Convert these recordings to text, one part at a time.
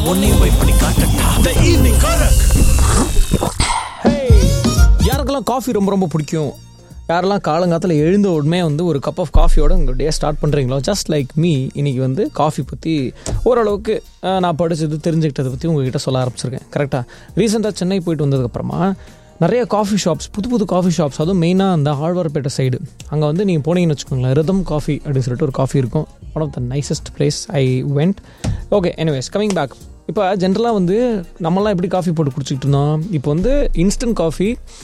உன்னையும் போய் பண்ணி காட்டட்டா த ஈவினிங் கரக் யாருக்கெல்லாம் காஃபி ரொம்ப ரொம்ப பிடிக்கும் யாரெல்லாம் காலங்காத்தில் எழுந்த உடனே வந்து ஒரு கப் ஆஃப் காஃபியோட உங்கள் டே ஸ்டார்ட் பண்ணுறீங்களோ ஜஸ்ட் லைக் மீ இன்னைக்கு வந்து காஃபி பற்றி ஓரளவுக்கு அஹ், நான் படித்தது தெரிஞ்சுக்கிட்டதை பற்றி உங்ககிட்ட சொல்ல ஆரம்பிச்சிருக்கேன் கரெக்டாக ரீசெண்டாக சென்னை போயிட்டு வந்ததுக்கப்புறமா நிறைய காஃபி ஷாப்ஸ் புது புது காஃபி ஷாப்ஸ் அதுவும் மெயினாக அந்த ஆழ்வார்பேட்டை சைடு அங்கே வந்து நீங்கள் போனீங்கன்னு வச்சுக்கோங்களேன் ரிதம் காஃபி அப்படின்னு சொல்லிட்டு ஒரு காஃபி இருக்கும் one of the nicest place I went okay anyways coming back இப்போ ஜென்ரலாக வந்து நம்மலாம் எப்படி காஃபி போட்டு குடிச்சிட்டு இருந்தோம் இப்போ வந்து இன்ஸ்டன்ட் காஃபி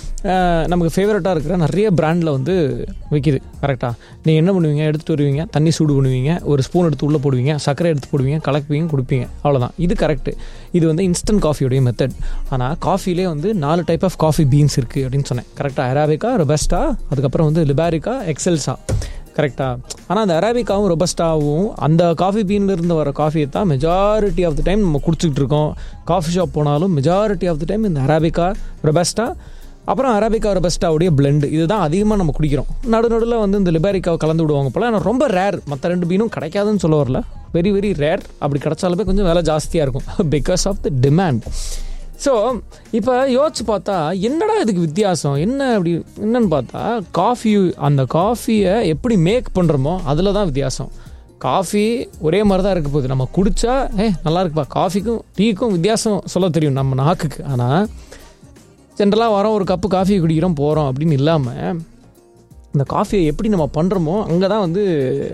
நமக்கு ஃபேவரட்டாக இருக்கிற நிறைய பிராண்டில் வந்து விற்கிது கரெக்டாக நீங்கள் என்ன பண்ணுவீங்க எடுத்துகிட்டு வருவீங்க தண்ணி சூடு பண்ணுவீங்க ஒரு ஸ்பூன் எடுத்து உள்ளே போடுவீங்க சர்க்கரை எடுத்து போடுவீங்க கலக்குவீங்க கொடுப்பீங்க அவ்வளோதான் இது கரெக்ட் இது வந்து இன்ஸ்டன்ட் காஃபியோடைய மெத்தட் ஆனால் காஃபிலே வந்து நாலு டைப் ஆஃப் காஃபி பீன்ஸ் இருக்குது அப்படின்னு சொன்னேன் கரெக்டாக அராபிகா ரொபஸ்டா அதுக்கப்புறம் வந்து லிபாரிக்கா எக்ஸல்ஸா கரெக்டாக ஆனால் அந்த அரேபிக்காவும் ரொபஸ்டாவும் அந்த காஃபி பீன்லேருந்து வர காஃபியை தான் மெஜாரிட்டி ஆஃப் த டைம் நம்ம குடிச்சிக்கிட்டு இருக்கோம் காஃபி ஷாப் போனாலும் மெஜாரிட்டி ஆஃப் த டைம் இந்த அரேபிக்கா ரொபஸ்டா அப்புறம் அரேபிக்கா ரொபஸ்டாவுடைய பிளெண்டு இதுதான் அதிகமாக நம்ம குடிக்கிறோம் நடு நடுவில் வந்து இந்த லிபாரிக்காவை கலந்து விடுவாங்க போல ஆனால் ரொம்ப ரேர் மற்ற ரெண்டு பீனும் கிடைக்காதுன்னு சொல்ல வரல வெரி வெரி ரேர் அப்படி கிடைச்சாலுமே கொஞ்சம் விலை ஜாஸ்தியாக இருக்கும் because of the demand so இப்போ யோசிச்சு பார்த்தா என்னடா இதுக்கு வித்தியாசம் என்ன அப்படி என்னன்னு பார்த்தா காஃபி அந்த காஃபியை எப்படி மேக் பண்ணுறோமோ அதில் தான் வித்தியாசம் காஃபி ஒரே மாதிரி தான் இருக்க போகுது நம்ம குடிச்சா ஏ நல்லா இருக்குப்பா காஃபிக்கும் டீக்கும் வித்தியாசம் சொல்ல தெரியும் நம்ம நாக்குக்கு ஆனால் ஜென்ரலாக வரோம் ஒரு கப்பு காஃபி குடிக்கிறோம் போகிறோம் அப்படின்னு இல்லாமல் இந்த காஃபியை எப்படி நம்ம பண்ணுறோமோ அங்கே தான் வந்து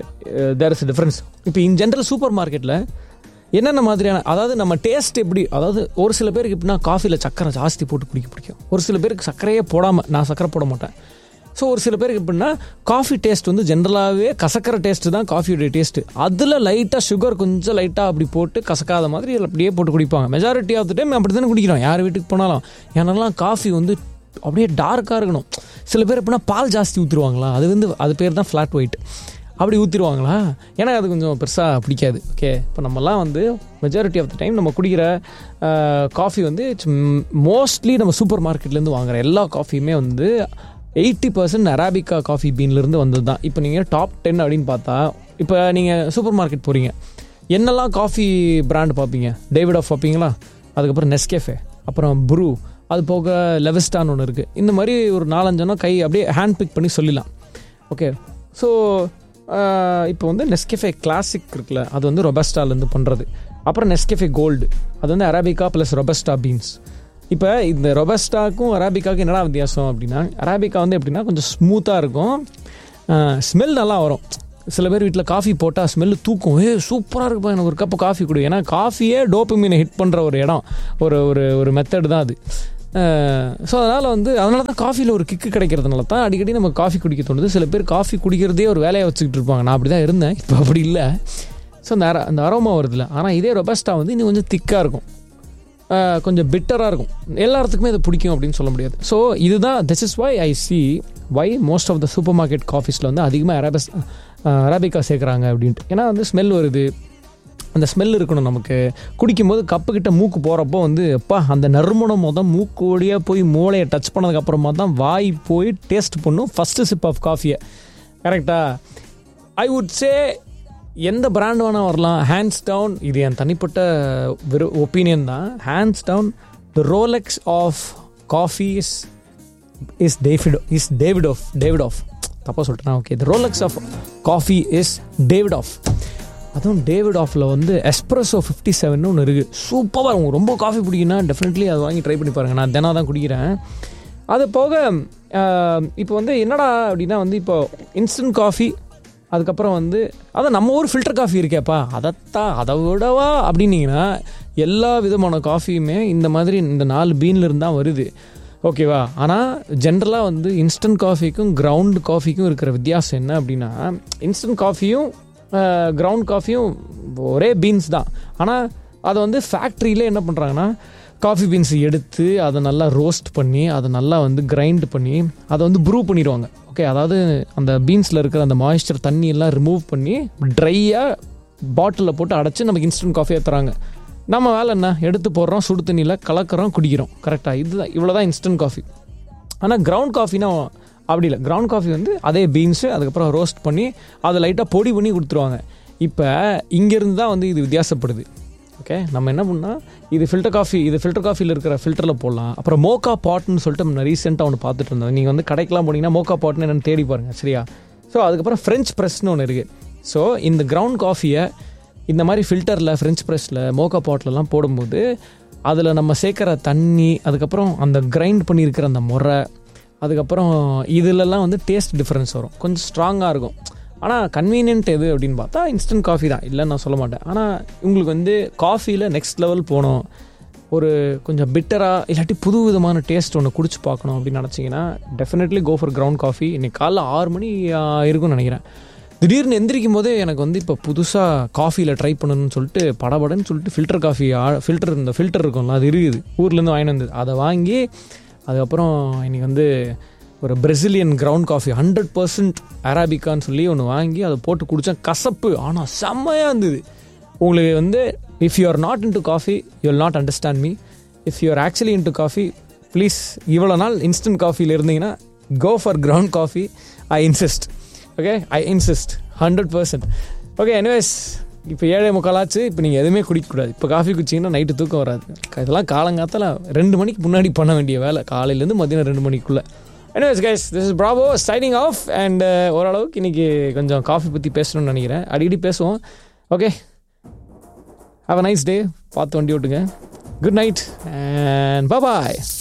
தேர் இஸ் டிஃப்ரென்ஸ் இப்போ இன் ஜென்ரல் சூப்பர் மார்க்கெட்டில் என்னென்ன மாதிரியான அதாவது நம்ம டேஸ்ட் எப்படி அதாவது ஒரு சில பேருக்கு எப்படின்னா காஃபியில் சக்கரை ஜாஸ்தி போட்டு குடிக்க பிடிக்கும் ஒரு சில பேருக்கு சர்க்கரையே போடாமல் நான் சக்கரை போட மாட்டேன் ஸோ ஒரு சில பேருக்கு எப்படின்னா காஃபி டேஸ்ட் வந்து ஜென்ரலாகவே கசக்கிற டேஸ்ட்டு தான் காஃபியோடைய டேஸ்ட்டு அதில் லைட்டாக சுகர் கொஞ்சம் லைட்டாக அப்படி போட்டு கசக்காத மாதிரி அதில் அப்படியே போட்டு குடிப்பாங்க மெஜாரிட்டி ஆஃப் த டைம் அப்படி தானே குடிக்கிறோம் யார் வீட்டுக்கு போனாலும் ஏன்னாலாம் காஃபி வந்து அப்படியே டார்க்காக இருக்கணும் சில பேர் எப்படின்னா பால் ஜாஸ்தி ஊற்றிடுவாங்களா அது வந்து அது பேர் தான் ஃப்ளாட் ஒயிட் அப்படி ஊற்றிடுவாங்களா ஏன்னா அது கொஞ்சம் பெருசாக பிடிக்காது ஓகே இப்போ நம்மலாம் வந்து மெஜாரிட்டி ஆஃப் த டைம் நம்ம குடிக்கிற காஃபி வந்து இட்ஸ் மோஸ்ட்லி நம்ம சூப்பர் மார்க்கெட்லேருந்து வாங்குற எல்லா காஃபியுமே வந்து எயிட்டி பர்சன்ட் அராபிகா காஃபி பீன்லேருந்து வந்தது தான் இப்போ நீங்கள் டாப் டென் அப்படின்னு பார்த்தா இப்போ நீங்கள் சூப்பர் மார்க்கெட் போகிறீங்க என்னெல்லாம் காஃபி பிராண்ட் பார்ப்பீங்க டேவிட் ஆஃப் பார்ப்பீங்களா அதுக்கப்புறம் நெஸ்கேஃபே அப்புறம் ப்ரூ அது போக லெவிஸ்டான் ஒன்று இருக்குது இந்த மாதிரி ஒரு நாலஞ்சனம் கை அப்படியே ஹேண்ட் பிக் பண்ணி சொல்லிடலாம் ஓகே ஸோ இப்போ வந்து நெஸ்கெஃபே கிளாசிக் இருக்குல்ல அது வந்து ரொபஸ்டாலேருந்து பண்ணுறது அப்புறம் நெஸ்கெஃபே கோல்டு அது வந்து அரபிகா ப்ளஸ் ரொபஸ்டா பீன்ஸ் இப்போ இந்த ரொபஸ்டாக்கும் அரபிக்காவுக்கும் என்னடா வித்தியாசம் அப்படின்னா அரபிக்கா வந்து எப்படின்னா கொஞ்சம் ஸ்மூத்தாக இருக்கும் ஸ்மெல் நல்லா வரும் சில பேர் வீட்டில் காஃபி போட்டால் ஸ்மெல்லு தூக்கும் ஏ சூப்பராக இருக்குப்பா எனக்கு ஒரு கப்பு காஃபி கொடு ஏன்னா காஃபியே டோப்பமீனை ஹிட் பண்ணுற ஒரு இடம் ஒரு ஒரு ஒரு மெத்தட் தான் அது ஸோ அதனால் வந்து அதனால தான் காஃபியில் ஒரு கிக்கு கிடைக்கிறதுனால தான் அடிக்கடி நம்ம காஃபி குடிக்க தோணுது சில பேர் காஃபி குடிக்கிறதே ஒரு வேலையை வச்சுக்கிட்டு இருப்பாங்க நான் அப்படி தான் இருந்தேன் இப்போ அப்படி இல்லை ஸோ அந்த அர அந்த அரோமா வருதுல்ல ஆனால் இதே ரொபஸ்டா வந்து இன்னும் கொஞ்சம் திக்காக இருக்கும் ஆஹ் கொஞ்சம் பிட்டராக இருக்கும் எல்லாத்துக்குமே இது பிடிக்கும் அப்படின்னு சொல்ல முடியாது ஸோ இதுதான் this is why I see why most of the supermarket காஃபீஸில் வந்து அதிகமாக அரபஸ் அரபிக்கா சேர்க்குறாங்க அப்படின்ட்டு ஏன்னா வந்து ஸ்மெல் வருது அந்த ஸ்மெல் இருக்கணும் நமக்கு குடிக்கும்போது கப்பு கிட்ட மூக்கு போகிறப்போ வந்து அப்பா அந்த நறுமணம் மொதல் மூக்கு வழியாக போய் மூளையை டச் பண்ணதுக்கப்புறமா தான் வாய் போய் டேஸ்ட் பண்ணும் ஃபஸ்ட்டு சிப் ஆஃப் காஃபியை கரெக்டாக ஐ வுட் சே எந்த பிராண்ட் வேணால் வரலாம் ஹேண்ட்ஸ் டவுன் இது என் தனிப்பட்ட வெறு ஒப்பீனியன் தான் hands down the Rolex of coffee is is David is Davidoff Davidoff தப்பாக சொல்லிட்டேன் okay the Rolex of coffee is Davidoff அதுவும் டேவிட் ஆஃபில் வந்து எஸ்ப்ரெஸோ ஃபிஃப்டி செவன் ஒன்று இருக்குது சூப்பராக உங்களுக்கு ரொம்ப காஃபி பிடிக்குன்னா டெஃபினெட்லி அதை வாங்கி ட்ரை பண்ணி பாருங்கள் நான் தினம் தான் குடிக்கிறேன் அது போக இப்போ வந்து என்னடா அப்படின்னா வந்து இப்போ இன்ஸ்டன்ட் காஃபி அதுக்கப்புறம் வந்து அதான் நம்ம ஊர் ஃபில்டர் காஃபி இருக்கேப்பா அதைத்தான் அதை விடவா அப்படின்னீங்கன்னா எல்லா விதமான காஃபியுமே இந்த மாதிரி இந்த நாலு பீன்லேருந்து தான் வருது ஓகேவா ஆனால் ஜென்ரலாக வந்து இன்ஸ்டன்ட் காஃபிக்கும் கிரவுண்ட் காஃபிக்கும் இருக்கிற வித்தியாசம் என்ன அப்படின்னா இன்ஸ்டன்ட் காஃபியும் கிரவுண்ட் காஃபியும் ஒரே பீன்ஸ் தான் ஆனால் அதை வந்து ஃபேக்ட்ரியில் என்ன பண்ணுறாங்கன்னா காஃபி பீன்ஸ் எடுத்து அதை நல்லா ரோஸ்ட் பண்ணி அதை நல்லா வந்து கிரைண்ட் பண்ணி அதை வந்து ப்ரூ பண்ணிடுவாங்க ஓகே அதாவது அந்த பீன்ஸில் இருக்கிற அந்த மாய்ஸ்சர் தண்ணி எல்லாம் ரிமூவ் பண்ணி ட்ரையாக பாட்டிலில் போட்டு அடைச்சி நமக்கு இன்ஸ்டன்ட் காஃபியை தராங்க நம்ம வேலை என்ன எடுத்து போடுறோம் சுடு தண்ணியில் கலக்கிறோம் குடிக்கிறோம் கரெக்டாக இதுதான் இவ்வளோ தான் இன்ஸ்டன்ட் காஃபி ஆனால் கிரவுண்ட் காஃபினா அப்படி இல்லை கிரவுண்ட் காஃபி வந்து அதே பீன்ஸு அதுக்கப்புறம் ரோஸ்ட் பண்ணி அதை லைட்டாக பொடி பண்ணி கொடுத்துருவாங்க இப்போ இங்கேருந்து தான் வந்து இது வித்தியாசப்படுது ஓகே நம்ம என்ன பண்ணால் இது ஃபில்டர் காஃபி இது ஃபில்டர் காஃபியில் இருக்கிற ஃபில்டரில் போடலாம் அப்புறம் மோக்கா பாட்னு சொல்லிட்டு நான் ரீசெண்டாக ஒன்று பார்த்துட்டு இருந்தேன் நீங்கள் வந்து கடைக்கெலாம் போனீங்கன்னா மோக்கா பாட்னு என்னென்னு தேடி பாருங்கள் சரியா ஸோ அதுக்கப்புறம் ஃப்ரெஞ்ச் ப்ரெஸ்னு ஒன்று இருக்குது ஸோ இந்த கிரவுண்ட் காஃபியை இந்த மாதிரி ஃபில்டரில் ஃப்ரெஞ்ச் ப்ரெஸ்ஸில் மோக்கா பாட்லலாம் போடும்போது அதில் நம்ம சேர்க்குற தண்ணி அதுக்கப்புறம் அந்த கிரைண்ட் பண்ணியிருக்கிற அந்த முறை அதுக்கப்புறம் இதிலெல்லாம் வந்து டேஸ்ட் டிஃப்ரென்ஸ் வரும் கொஞ்சம் ஸ்ட்ராங்காக இருக்கும் ஆனால் கன்வீனியன்ட் எது அப்படின்னு பார்த்தா இன்ஸ்டன்ட் காஃபி தான் இல்லைன்னு நான் சொல்ல மாட்டேன் ஆனால் உங்களுக்கு வந்து காஃபியில் நெக்ஸ்ட் லெவல் போகணும் ஒரு கொஞ்சம் பிட்டராக இல்லாட்டி புது விதமான டேஸ்ட் ஒன்று குடிச்சு பார்க்கணும் அப்படின்னு நினச்சிங்கன்னா definitely go for ground coffee இன்னைக்கு காலைல ஆறு மணி ஆ, இருக்கும்னு நினைக்கிறேன் திடீர்னு எந்திரிக்கும் போதே எனக்கு வந்து இப்போ புதுசாக காஃபியில் ட்ரை பண்ணணும்னு சொல்லிட்டு படபடன்னு சொல்லிட்டு ஃபில்டர் காஃபி ஃபில்டர் இந்த ஃபில்டர் இருக்கும்ல அது இருக்குது ஊர்லேருந்து வாங்கிட்டு வந்தது அதை வாங்கி அதுக்கப்புறம் இன்னைக்கு வந்து ஒரு Brazilian ground coffee hundred percent அரபிக்கான்னு சொல்லி ஒன்று வாங்கி அதை போட்டு குடித்தேன் கசப்பு ஆனால் செம்மையாக இருந்தது உங்களுக்கு வந்து if you are not into coffee you will not understand me if you are actually into coffee please இவ்வளோ நாள் இன்ஸ்டன்ட் காஃபியில் இருந்தீங்கன்னா go for ground coffee I insist okay I insist hundred percent okay anyways இப்போ ஏழை முக்காலாச்சு இப்போ நீங்கள் எதுவுமே குடிக்கக்கூடாது இப்போ காஃபி குடிச்சிங்கன்னா நைட்டு தூக்கம் வராது இதெல்லாம் காலங்காத்தால ரெண்டு மணிக்கு முன்னாடி பண்ண வேண்டிய வேலை காலையிலேருந்து மதியம் ரெண்டு மணிக்குள்ளே anyways guys this is Bravo signing off and ஓரளவுக்கு இன்றைக்கி கொஞ்சம் காஃபி பற்றி பேசணும்னு நினைக்கிறேன் அடிக்கடி பேசுவோம் okay have a nice day பார்த்து வண்டி ஓட்டுங்க குட் நைட் அண்ட் பாய்